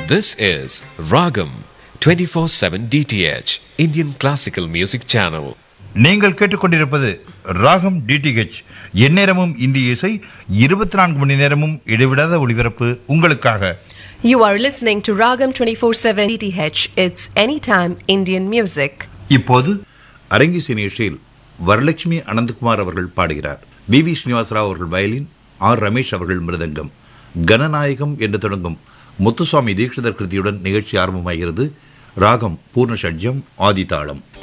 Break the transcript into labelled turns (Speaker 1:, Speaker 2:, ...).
Speaker 1: This is Ragam 24/7 DTH Indian Classical Music Channel.
Speaker 2: நீங்கள் கேட்டுக்கொண்டிருப்பது ராகம் டிடிஹெச் எந்நேரமும் இந்திய இசை இருபத்தி நான்கு மணி நேரமும் இடைவிடாத ஒளிபரப்பு உங்களுக்காக
Speaker 3: You are listening to Ragam 24/7 DTH. It's anytime Indian music.
Speaker 2: இப்போது அரங்கிசை நிகழ்ச்சியில் வரலட்சுமி அனந்தகுமார் அவர்கள் பாடுகிறார் வி வி ஸ்ரீனிவாசராவ் அவர்கள் வயலின் ஆர் ரமேஷ் அவர்கள் மிருதங்கம் கணநாயகம் என்று தொடங்கும் முத்துசுவாமி தீட்சிதர் கிருதியுடன் நிகழ்ச்சி ஆரம்பமாகிறது ராகம் பூர்ண ஷட்ஜம் ஆதிதாளம்